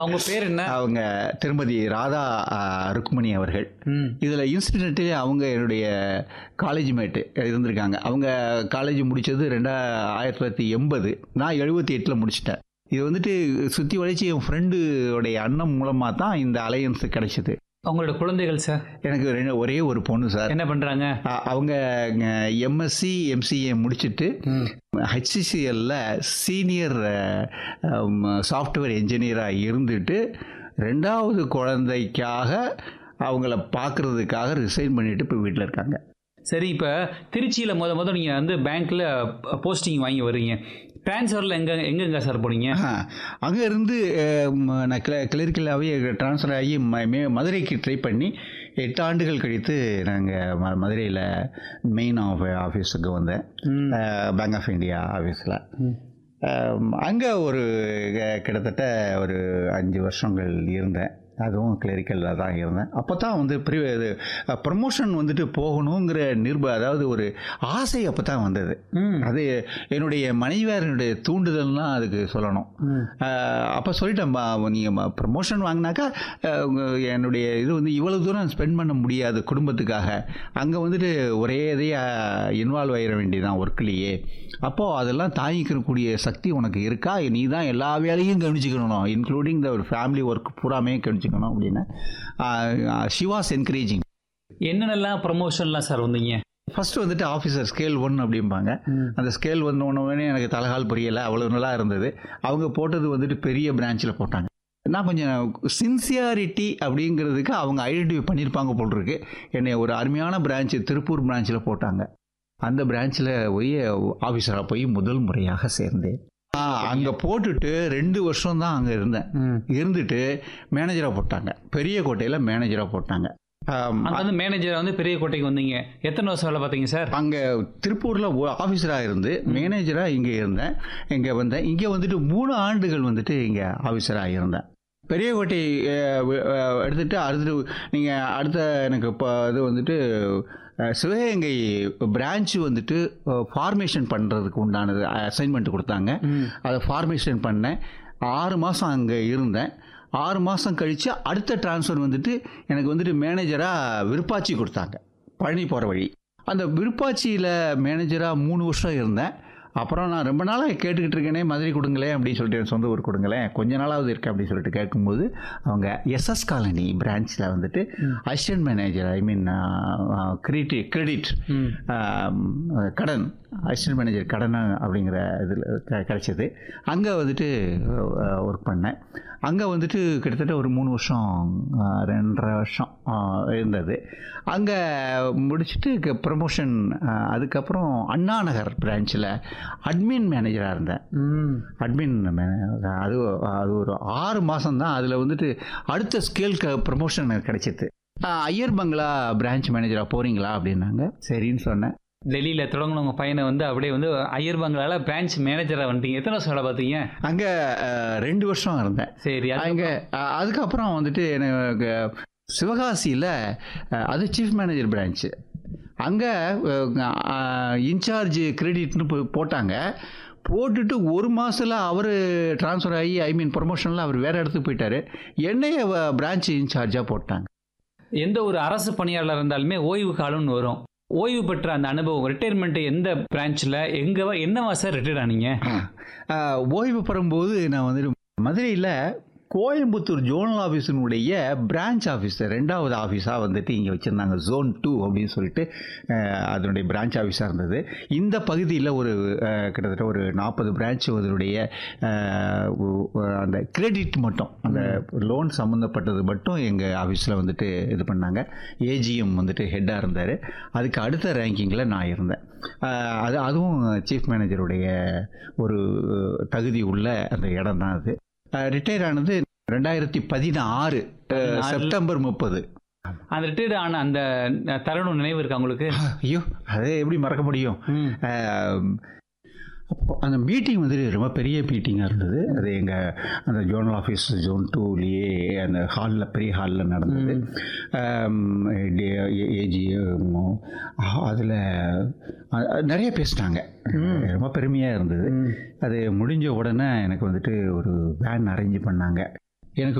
அவங்க பேர் என்ன அவங்க திருமதி ராதா ஆ, ருக்மணி அவர்கள் ம். இதில் இன்சிடென்ட்லேயே அவங்க என்னுடைய காலேஜ் மேட்டு இருந்திருக்காங்க அவங்க காலேஜ் முடித்தது ரெண்டா ஆயிரத்தி தொள்ளாயிரத்தி எண்பது நான் எழுபத்தி எட்டில் முடிச்சிட்டேன் இது வந்துட்டு சுற்றி வளைச்சி என் ஃப்ரெண்டுடைய அண்ணன் மூலமாக தான் இந்த அலையன்ஸ் கிடைச்சிது அவங்களோட குழந்தைகள் சார் எனக்கு ரெண்டு ஒரே ஒரு பொண்ணு சார் என்ன பண்றாங்க அ- அவங்க எம்எஸ்சி எம்சிஏ முடிச்சிட்டு ஹெச்சிசிஎல்ல சீனியர் சாஃப்ட்வேர் என்ஜினியராக இருந்துட்டு ரெண்டாவது குழந்தைக்காக அவங்கள பார்க்கறதுக்காக ரிசைன் பண்ணிட்டு இப்போ வீட்டில் இருக்காங்க சரி இப்போ திருச்சியில் முத முத நீங்கள் வந்து பேங்க்கில் போஸ்டிங் வாங்கி வர்றீங்க ட்ரான்ஸ்ஃபரில் எங்கே எங்கெங்க சார் போனீங்க அங்கே இருந்து அஹ், ம- நான் கிள கிளரிக்கலாகவே ட்ரான்ஸ்ஃபர் ஆகி ம- மே- மதுரைக்கு ட்ரை பண்ணி எட்டு ஆண்டுகள் கழித்து நாங்கள் ம மதுரையில் மெயின் ஆஃப் ஆஃபீஸுக்கு வந்தேன் பேங்க் ஆஃப் இந்தியா ஆஃபீஸில் அங்கே ஒரு அஹ், கிட்டத்தட்ட ஒரு அஞ்சு வருஷங்கள் இருந்தேன் அதுவும் கிளரிக்கலில் தான் இருந்தேன் அப்போ தான் வந்து ப்ரி இது ப்ரமோஷன் வந்துட்டு போகணுங்கிற நிர்ப அதாவது ஒரு ஆசை அப்போ தான் வந்தது ம். அது என்னுடைய மனைவியாரனுடைய தூண்டுதல்னா அதுக்கு சொல்லணும் அப்போ சொல்லிட்டேன் நீங்கள் ப்ரமோஷன் வாங்கினாக்கா அஹ், உங்க- என்னுடைய இது வந்து இவ்வளோ தூரம் ஸ்பெண்ட் பண்ண முடியாது குடும்பத்துக்காக அங்கே வந்துட்டு ஒரே இதையாக இன்வால்வ் ஆகிட வேண்டியதான் ஒர்க்லேயே அப்போது அதெல்லாம் தாங்கிக்கக்கூடிய சக்தி உனக்கு இருக்கா நீ தான் எல்லா வேலையும் கவனிச்சுக்கணும் இன்க்ளூடிங் த ஒரு ஃபேமிலி ஒர்க் பூராமே கவனிச்சுக்கணும் அப்படின்னு ஷி வாஸ் என்கரேஜிங் என்னென்னலாம் ப்ரமோஷன்லாம் சார் வந்தீங்க ஃபர்ஸ்ட் வந்துட்டு ஆஃபீஸர் ஸ்கேல் ஒன் அப்படிம்பாங்க அந்த ஸ்கேல் வந்த உடனே எனக்கு தலகால் புரியலை அவ்வளோ நல்லா இருந்தது அவங்க போட்டது வந்துட்டு பெரிய பிரான்ச்சில் போட்டாங்க நான் கொஞ்சம் சின்சியாரிட்டி அப்படிங்கிறதுக்கு அவங்க ஐடென்டிஃபை பண்ணியிருப்பாங்க போல் இருக்கு என்னை ஒரு அருமையான பிரான்ச்சு திருப்பூர் பிரான்ச்சில் போட்டாங்க அந்த பிரான்ச்சில் போய் ஆஃபீஸராக போய் முதல் முறையாக சேர்ந்தேன் அங்கே போட்டுட்டு ரெண்டு வருஷம் தான் அங்கே இருந்தேன் இருந்துட்டு மேனேஜராக போட்டாங்க பெரிய கோட்டையில் மேனேஜராக போட்டாங்க ஆம், அங்கே வந்து மேனேஜர் வந்து பெரிய கோட்டைக்கு வந்தீங்க எத்தனை வருஷம் வேலை பார்த்தீங்க சார் அங்கே திருப்பூரில் ஆஃபீஸராக இருந்து மேனேஜராக இங்கே இருந்தேன் இங்கே வந்தேன் இங்கே வந்துட்டு மூணு ஆண்டுகள் வந்துட்டு இங்கே ஆஃபீஸராக இருந்தேன் பெரியகோட்டை அஹ், வி- அஹ், எடுத்துட்டு அடுத்து நீங்கள் அடுத்த எனக்கு இப்போ இது வந்துட்டு அஹ், சிவகங்கை பிரான்ச்சு வந்துட்டு ஃபார்மேஷன் பண்ணுறதுக்கு உண்டானது அசைன்மெண்ட் கொடுத்தாங்க அதை ஃபார்மேஷன் பண்ணேன் ஆறு மாதம் அங்கே இருந்தேன் ஆறு மாதம் கழித்து அடுத்த ட்ரான்ஸ்ஃபர் வந்துட்டு எனக்கு வந்துட்டு மேனேஜராக விருப்பாச்சி கொடுத்தாங்க பழனி போகிற வழி அந்த விருப்பாச்சியில் மேனேஜராக மூணு வருஷம் இருந்தேன் அப்புறம் நான் ரொம்ப நாளாக கேட்டுக்கிட்டு இருக்கேனே மதுரை கொடுங்களேன் அப்படின்னு சொல்லிட்டு என் சொந்த ஊர் கொடுங்களேன் கொஞ்ச நாளாவது இருக்கேன் அப்படின்னு சொல்லிட்டு கேட்கும்போது அவங்க எஸ்எஸ் காலனி பிரான்ச்சில் வந்துட்டு assistant manager I mean credit credit கடன் அசிஸ்டன்ட் மேனேஜர் கடன் அப்படிங்கிற இதில் கிடச்சிது அங்கே வந்துட்டு ஒர்க் பண்ணேன் அங்கே வந்துட்டு கிட்டத்தட்ட ஒரு மூணு வருஷம் அஹ், ரெண்டரை வருஷம் அஹ், இருந்தது அங்கே முடிச்சுட்டு ப்ரமோஷன் அதுக்கப்புறம் அண்ணா நகர் பிரான்ச்சில் அட்மின் மேனேஜராக இருந்தேன் அட்மின் அது அது ஒரு ஆறு மாதம் தான் அதில் வந்துட்டு அடுத்த ஸ்கேலுக்கு ப்ரமோஷன் கிடைச்சிது ஐயர் பங்களா பிரான்ச் மேனேஜராக போகிறீங்களா அப்படின்னாங்க சரின்னு சொன்னேன் டெல்லியில் தொடங்கின உங்கள் பையனை வந்து அப்படியே வந்து ஐயர் பங்களால பிரான்ச் மேனேஜராக வந்துட்டீங்க எத்தனை வருஷம் வேலை பார்த்தீங்க அங்கே ரெண்டு வருஷம் இருந்தேன் சரி அது- அங்கே அஹ், அதுக்கப்புறம் வந்துட்டு எனக்கு சிவகாசியில் அது சீஃப் மேனேஜர் பிரான்ச்சு அங்கே இன்சார்ஜ் கிரெடிட்னு போ- போட்டாங்க போட்டுட்டு ஒரு மாதத்தில் அவர் ட்ரான்ஸ்ஃபர் ஆகி ஐ மீன் ப்ரொமோஷனில் அவர் வேறு இடத்துக்கு போயிட்டார் என்னைய பிரான்ச் இன்சார்ஜாக போட்டாங்க எந்த ஒரு அரசு பணியாளர் இருந்தாலுமே ஓய்வு காலம்னு வரும் ஓய்வு பெற்ற அந்த அனுபவம் ரிட்டையர்மெண்ட் எந்த பிரான்ச்சில் எங்கே என்னவா சார் ரிட்டையர் ஆனீங்க ஆஹ், ஓய்வு பெறும்போது நான் வந்துட்டு மதுரையில் கோயம்புத்தூர் ஜோனல் ஆஃபீஸினுடைய பிரான்ச் ஆஃபீஸ் ரெண்டாவது ஆஃபீஸாக வந்துட்டு இங்கே வச்சுருந்தாங்க ஜோன் டூ அப்படின்னு சொல்லிட்டு ஆஹ், அதனுடைய பிரான்ச் ஆஃபீஸாக இருந்தது இந்த பகுதியில் ஒரு ஆஹ், கிட்டத்தட்ட ஒரு நாற்பது பிரான்ச் அதனுடைய ஆஹ், உ- அந்த கிரெடிட் மட்டும் அந்த லோன் சம்மந்தப்பட்டது மட்டும் எங்கள் ஆஃபீஸில் வந்துட்டு இது பண்ணாங்க ஏஜிஎம் வந்துட்டு ஹெட்டாக இருந்தார் அதுக்கு அடுத்த ரேங்கிங்கில் நான் இருந்தேன் ஆஹ், அது அதுவும் சீஃப் மேனேஜருடைய ஒரு தகுதி உள்ள அந்த இடம் தான் அது ரிட்டையர் ஆனது ரெண்டாயிரத்தி பதினாறு பதினாறுல- செப்டம்பர் முப்பது அந்த ரிட்டையர்ட் ஆன அந்த தருணம் நினைவு இருக்கா உங்களுக்கு ஐயோ அதை எப்படி மறக்க முடியும் ஆம், அப்போ அந்த மீட்டிங் வந்து ரொம்ப பெரிய மீட்டிங்காக இருந்தது அது எங்கள் அந்த ஜோனல் ஆஃபீஸ் ஜோன் டூலேயே அந்த ஹாலில் பெரிய ஹாலில் நடந்தது ஏஜி அதில் நிறைய பேசிட்டாங்க ரொம்ப பெருமையாக இருந்தது அது முடிஞ்ச உடனே எனக்கு வந்துட்டு ஒரு வேன் அரேஞ்ச் பண்ணாங்க